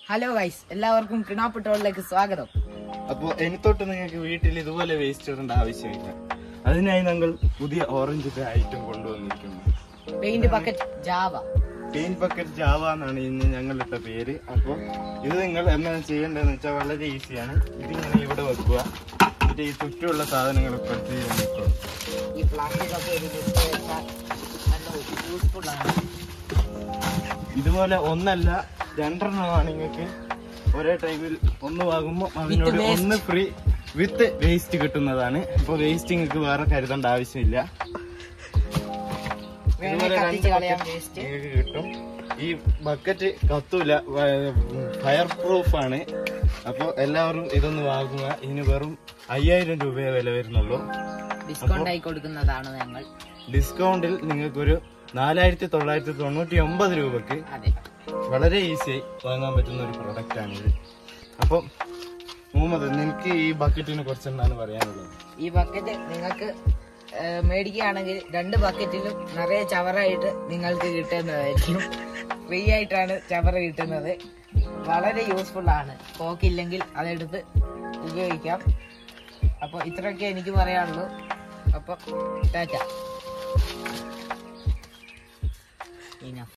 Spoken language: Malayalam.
ഹലോ ഗൈസ് എല്ലാവർക്കും കിണാപ്പിട്ടോളിലേക്ക് സ്വാഗതം അപ്പൊ എനിത്തോട്ട് നിങ്ങൾക്ക് വീട്ടിൽ ഇതുപോലെ വേസ്റ്റ് ഇടേണ്ട ആവശ്യമില്ല അതിനായി ഞങ്ങൾ പുതിയ ഓറഞ്ച് ഐറ്റം കൊണ്ടുവന്നിരിക്കുന്നു paint bucket Java paint bucket Java എന്നാണ് ഇന്ന് ഞങ്ങളിട്ട പേര് അപ്പോൾ ഇത് നിങ്ങൾ എന്താണ് ചെയ്യേണ്ടതെന്ന് വെച്ചാൽ വളരെ ഈസിയാണ് ഇതിങ്ങനെ ഇവിടെ വെക്കുക എന്നിട്ട് ഈ ചുറ്റുമുള്ള സാധനങ്ങളൊക്കെ എടുത്ത് ഇതിൽ വെക്കുക ഈ പ്ലാസ്റ്റിക് ഒക്കെ ഒരു വൃത്തി വെച്ചാൽ നല്ല യൂസ്ഫുൾ ആണ് ഇതുപോലെ ഒന്നല്ല രണ്ടെണ്ണമാണ് നിങ്ങൾക്ക് ഒരേ ടൈമിൽ ഒന്ന് വാങ്ങുമ്പോൾ അതിനോട് waste. ഒന്ന് ഫ്രീ വിത്ത് വേസ്റ്റ് കിട്ടുന്നതാണ് ഇപ്പോൾ വേസ്റ്റ് നിങ്ങൾക്ക് വേറെ കരുതേണ്ട ആവശ്യമില്ല വേണേ ഇതുപോലെ കത്തിച്ച് രണ്ട് കളയാം bucket വേസ്റ്റ് നിങ്ങൾക്ക് കിട്ടും ഈ ബക്കറ്റ് കത്തൂല ഫയർ പ്രൂഫ് ആണ് അപ്പോൾ എല്ലാവരും ഇതൊന്ന് വാങ്ങുക ഇതിന് വെറും അയ്യായിരം രൂപയെ വില വരുന്നുള്ളൂ ഡിസ്കൗണ്ട് ആയി കൊടുക്കുന്നതാണ് ഞങ്ങൾ ഡിസ്കൗണ്ടിൽ നിങ്ങൾക്കൊരു നാലായിരത്തി തൊള്ളായിരത്തി തൊണ്ണൂറ്റി ഒമ്പത് രൂപക്ക് അതെ വളരെ ഈസിയായി വാങ്ങാൻ പറ്റുന്ന ഒരു പ്രൊഡക്റ്റ് ആണിത് അപ്പം മുഹമ്മദ് നിനക്ക് ഈ ബക്കറ്റിനെ കുറിച്ച് എന്താണ് പറയാനുള്ളത് ഈ ബക്കറ്റ് നിങ്ങൾക്ക് ആ, മേടിക്കുകയാണെങ്കിൽ രണ്ട് ബക്കറ്റിലും നിറയെ ചവറായിട്ട് നിങ്ങൾക്ക് കിട്ടുന്നതായിരിക്കും ഫ്രീ ആയിട്ടാണ് ചവറ് കിട്ടുന്നത് വളരെ യൂസ്ഫുൾ ആണ് പോക്കില്ലെങ്കിൽ അതെടുത്ത് ഉപയോഗിക്കാം അപ്പോൾ ഇത്രയൊക്കെ എനിക്ക് പറയാനുള്ളൂ അപ്പോൾ ടാറ്റ ഇനഫ്